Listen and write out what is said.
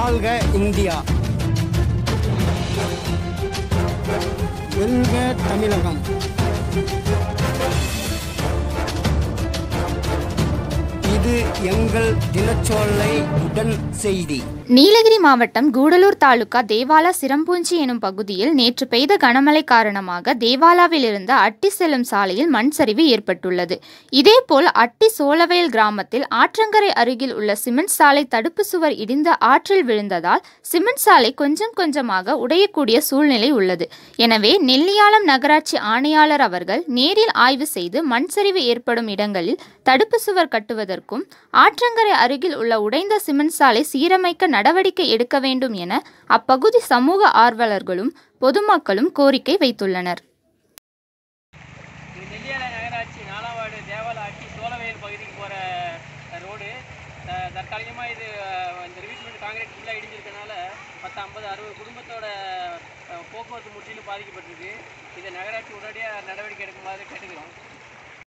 வாழ்க இந்தியா வெல்க தமிழகம் இது எங்கள் தினச்சோலை உடன் செய்தி நீலகிரி மாவட்டம் கூடலூர் தாலுகா தேவாலா சிரம்பூஞ்சி எனும் பகுதியில் நேற்று பெய்த கனமழை காரணமாக தேவாலாவில் இருந்து அட்டி செல்லும் சாலையில் மண் சரிவு ஏற்பட்டுள்ளது இதேபோல் அட்டி சோழவயல் கிராமத்தில் ஆற்றங்கரை அருகில் உள்ள சிமெண்ட் சாலை தடுப்பு சுவர் இடிந்து ஆற்றில் விழுந்ததால் சிமெண்ட் சாலை கொஞ்சம் கொஞ்சமாக உடையக்கூடிய சூழ்நிலை உள்ளது எனவே நெல்லியாலம் நகராட்சி ஆணையாளர் அவர்கள் நேரில் ஆய்வு செய்து மண் சரிவு ஏற்படும் இடங்களில் தடுப்பு சுவர் கட்டுவதற்கும் ஆற்றங்கரை அருகில் உள்ள உடைந்த சிமெண்ட் சாலை சீரமைக்க நடவடிக்கை எடுக்க வேண்டும் என அப்பகுதி சமூக ஆர்வலர்களும் பொதுமக்களும் கோரிக்கை வைத்துள்ளனர் இது நெல்லியால நகராட்சி நாலாம் வார்டு தேவாலா அட்டி சோழவயல் பகுதிக்கு போகிற ரோடு த- தற்காலிகமா இது அஹ், இந்த ரிவிட்மெண்ட் காங்கிரீட் ஃபுல்லாக இடிஞ்சிருக்கனால பத்து ஐம்பது அறுபது குடும்பத்தோட அஹ், போக்குவரத்து முற்றிலும் பாதிக்கப்பட்டிருக்கு இதை நகராட்சி உடனடியாக நடவடிக்கை எடுக்குமாறு கேட்டுக்கிறோம்